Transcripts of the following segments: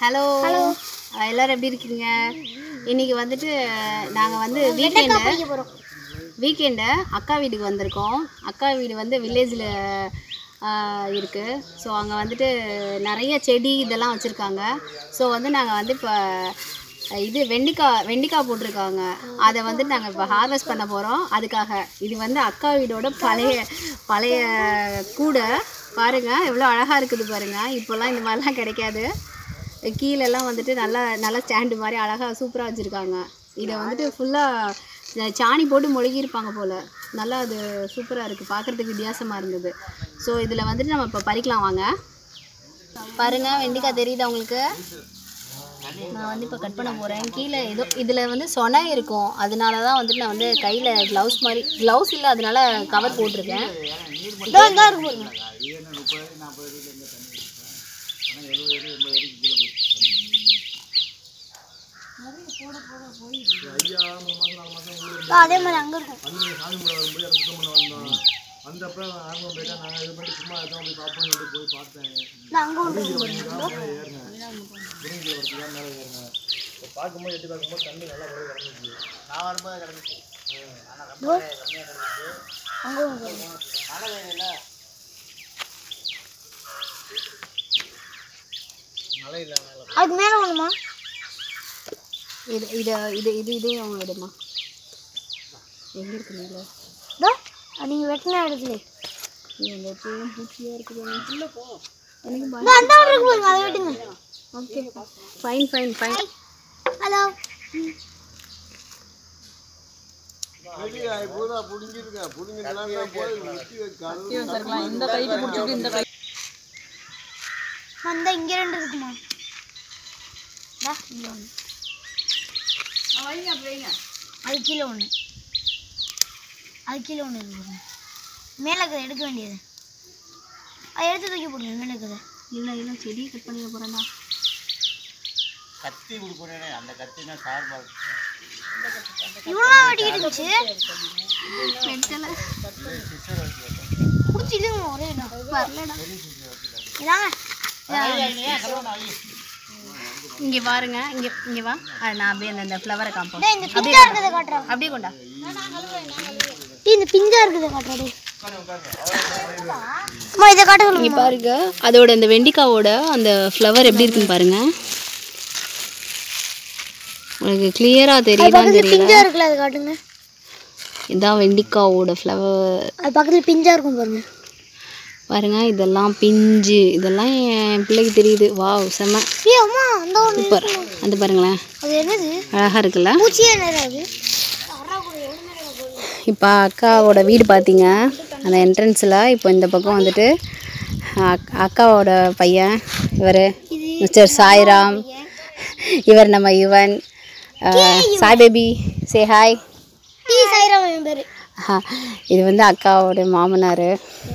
Hello எல்லாரும் எப்படி இருக்கீங்க இன்னைக்கு வந்துட்டு நாங்கள் வந்து வீக்கெண்டு போகிறோம் வீக்கெண்டு அக்கா வீட்டுக்கு வந்திருக்கோம் அக்கா வீடு வந்து வில்லேஜில் இருக்குது ஸோ அங்கே வந்துட்டு நிறைய செடி இதெல்லாம் வச்சுருக்காங்க ஸோ வந்து நாங்கள் வந்து இப்போ இது வெண்டிக்காய் வெண்டிக்காய் போட்டிருக்காங்க அதை வந்து நாங்கள் இப்போ ஹார்வெஸ்ட் பண்ண போகிறோம் அதுக்காக இது வந்து அக்கா வீடோட பழைய பழைய கூடை பாருங்கள் எவ்வளோ அழகாக இருக்குது பாருங்கள் இப்போல்லாம் இந்த மாதிரிலாம் கிடைக்காது கீழெல்லாம் வந்துட்டு நல்லா நல்லா ஸ்டாண்டு மாதிரி அழகாக சூப்பராக வச்சுருக்காங்க இதை வந்துட்டு ஃபுல்லாக சாணி போட்டு மொழுகியிருப்பாங்க போல் நல்லா அது சூப்பராக இருக்குது பார்க்குறதுக்கு வித்தியாசமாக இருந்தது ஸோ இதில் வந்துட்டு நம்ம இப்போ பறிக்கலாம் வாங்க பாருங்கள் வெண்டிக்காய் தெரியுதா உங்களுக்கு நான் வந்து இப்போ கட் பண்ண போகிறேன் கீழே ஏதோ இதில் வந்து சொனை இருக்கும் அதனால தான் வந்துட்டு நான் வந்து கையில் க்ளவுஸ் மாதிரி க்ளவுஸ் இல்லை அதனால கவர் போட்டிருக்கேன் அதே மாதிரி அங்கே இருக்கும் நான் அங்கே ஒன்று அங்கே ஒன்று அதுக்கு மேலே ஒன்றுமா இது இதை இது இது இதே அவங்க விடுமா எங்கே இருக்கு நீங்கள இதோ நீங்கள் வெட்டின இடத்துல இந்த பூவும் பூச்சியாக இருக்குது உள்ள போ எனக்கு இதோ அந்த ஒன்று இருக்கு பாருங்க அதை வெட்டுங்க okay fine fine fine hello அந்த இங்கே ரெண்டு இருக்குமா இதா, இங்க ஒன்று அது கீழே ஒன்று அது கீழே ஒன்று இருக்கு பாருங்க. மேலே இருக்கிறத எடுக்க வேண்டியது அதை எடுத்து தூக்கி போடுங்க மேலே இருக்கிறத இல்லை இல்லை செடி கட் பண்ணிட போகிறேன்னா இவ்வளோ வெட்டிக்கிட்டு இருந்துச்சு வெட்டலை பிடிச்சி இல்லைங்க ஒரே இடம் வரலடா இதாங்க இங்கே பாருங்க இங்கே இங்கே வா அது நான் அப்படியே அந்த- அந்த ஃப்ளவரை காம்போ டேய், இந்த பிஞ்சா இருக்கிறத காட்டுறாங்க அப்படியே கொண்டா டேய், இந்த பிஞ்சா இருக்கிறத காட்டுறா டேய் அம்மா இதை காட்ட இங்கே பாருங்க அதோட இந்த வெண்டிக்காவோட அந்த ஃப்ளவர் எப்படி இருக்குன்னு பாருங்க உங்களுக்கு கிளியராக தெரியுதான்னு தெரியல பிஞ்சா இருக்குல்ல அதை காட்டுங்க இதான் வெண்டிக்காவோட ஃப்ளவர் அது பக்கத்தில் பிஞ்சா இருக்கும் பாருங்க பாருங்க இதெல்லாம் பிஞ்சு இதெல்லாம் என் பிள்ளைக்கு தெரியுது வாவ் செம்ம ஏய் அம்மா அந்த ஒன்று சூப்பர் அது பாருங்களேன் அது என்னது அழகாக இருக்குல்ல பூச்சியே என்னது அது இப்போ அக்காவோட வீடு பார்த்தீங்க அந்த என்ட்ரன்ஸில் இப்போ இந்த பக்கம் வந்துட்டு அக்- அக்காவோட பையன் இவர் மிஸ்டர் சாய்ராம் இவர் நம்ம யுவன் அஹ், சாய் பேபி சே ஹாய் டீ சாய்ராம் என் பேர் இது வந்து அக்காவோட மாமனார்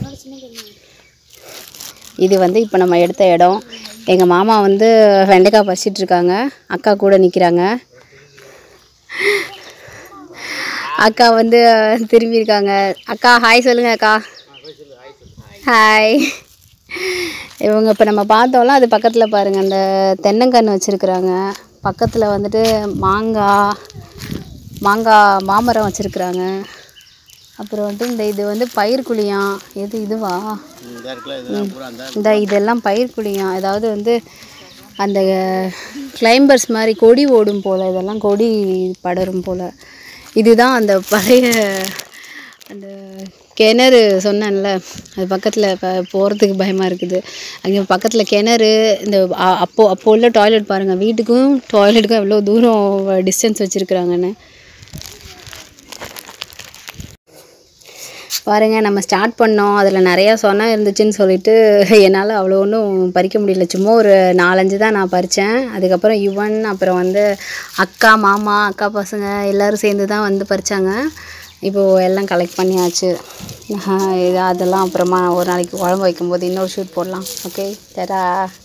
இது வந்து இப்போ நம்ம எடுத்த இடம் எங்கள் மாமா வந்து வெண்டைக்காய் பறிச்சிட்டு இருக்காங்க அக்கா கூட நிற்கிறாங்க அக்கா வந்து திரும்பி இருக்காங்க அக்கா ஹாய் சொல்லுங்க அக்கா ஹாய் இவங்க இப்போ நம்ம பார்த்தோம்ல அது பக்கத்தில் பாருங்கள் அந்த தென்னங்கன்று வச்சுருக்குறாங்க பக்கத்தில் வந்துட்டு மாங்காய் மாங்காய் மாமரம் வச்சுருக்குறாங்க அப்புறம் வந்துட்டு இந்த இது வந்து பயிர் குழியாம் எது இதுவா இந்த இதெல்லாம் பயிர் குழியாம் அதாவது வந்து அந்த கிளைம்பர்ஸ் மாதிரி கொடி ஓடும் போல் இதெல்லாம் கொடி படரும் போல் இதுதான் அந்த பழைய அந்த கிணறு சொன்னேன்ல அது பக்கத்தில் இப்போ போகிறதுக்கு பயமாக இருக்குது அங்கே பக்கத்தில் கிணறு இந்த அ- அப்போ அப்போ உள்ள டாய்லெட் பாருங்கள் வீட்டுக்கும் டாய்லெட்டுக்கும் எவ்வளோ தூரம் டிஸ்டன்ஸ் வச்சுருக்குறாங்கன்னு பாருங்க நம்ம ஸ்டார்ட் பண்ணோம் அதில் நிறையா சொன்னா இருந்துச்சுன்னு சொல்லிட்டு என்னால் அவ்வளோ ஒன்றும் பறிக்க முடியல சும்மா ஒரு நாலஞ்சு தான் நான் பறித்தேன் அதுக்கப்புறம் யுவன் அப்புறம் வந்து அக்கா மாமா அக்கா பசங்க எல்லோரும் சேர்ந்து தான் வந்து பறித்தாங்க இப்போது எல்லாம் கலெக்ட் பண்ணியாச்சு ஆஹ் இது அதெல்லாம் அப்புறமா ஒரு நாளைக்கு குழம்பு வைக்கும்போது இன்னொரு ஷூட் போடலாம் ஓகே தரா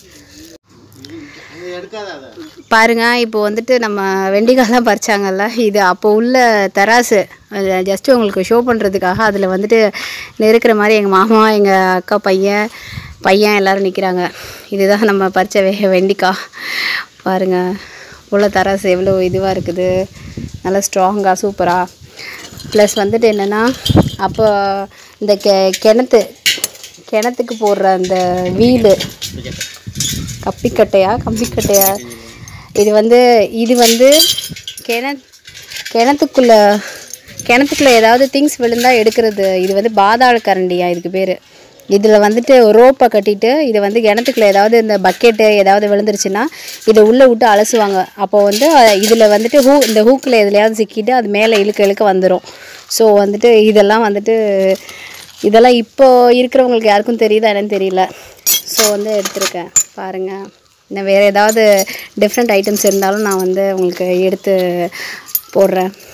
பாருங்க இப்போ வந்துட்டு நம்ம வெண்டிக்காய்லாம் பறிச்சாங்கல்ல இது அப்போ உள்ள தராசு ஜஸ்ட் உங்களுக்கு ஷோ பண்ணுறதுக்காக அதில் வந்துட்டு நெருக்கிற மாதிரி எங்கள் மாமா எங்கள் அக்கா பையன் பையன் எல்லாரும் நிற்கிறாங்க இதுதான் நம்ம பறிச்ச வெ வெண்டிக்காய் பாருங்கள் உள்ள தராசு எவ்வளோ இதுவாக இருக்குது நல்லா ஸ்ட்ராங்காக சூப்பராக ப்ளஸ் வந்துட்டு என்னென்னா அப்போ இந்த கெ கிணத்து கிணத்துக்கு போடுற அந்த வீடு கப்பிக்கட்டையா கம்பிக்கட்டையா இது வந்து இது வந்து கிண கிணத்துக்குள்ளே கிணத்துக்குள்ளே ஏதாவது திங்ஸ் விழுந்தால் எடுக்கிறது இது வந்து பாதாள கரண்டியா இதுக்கு பேர் இதில் வந்துட்டு ரோப்பை கட்டிட்டு இதை வந்து கிணத்துக்குள்ளே ஏதாவது இந்த பக்கெட்டு ஏதாவது விழுந்துருச்சுன்னா இதை உள்ளே விட்டு அலசுவாங்க அப்போ வந்து இதில் வந்துட்டு ஹூ இந்த ஹூக்கில் எதுலையாவது சிக்கிட்டு அது மேலே இழுக்க இழுக்க வந்துடும் ஸோ வந்துட்டு இதெல்லாம் வந்துட்டு இதெல்லாம் இப்போ இருக்கிறவங்களுக்கு யாருக்கும் தெரியுதா என்னன்னு தெரியல ஸோ வந்து எடுத்திருக்கேன் பாருங்கள் இன்னும் வேறு ஏதாவது டிஃப்ரெண்ட் ஐட்டம்ஸ் இருந்தாலும் நான் வந்து உங்களுக்கு எடுத்து போடுறேன்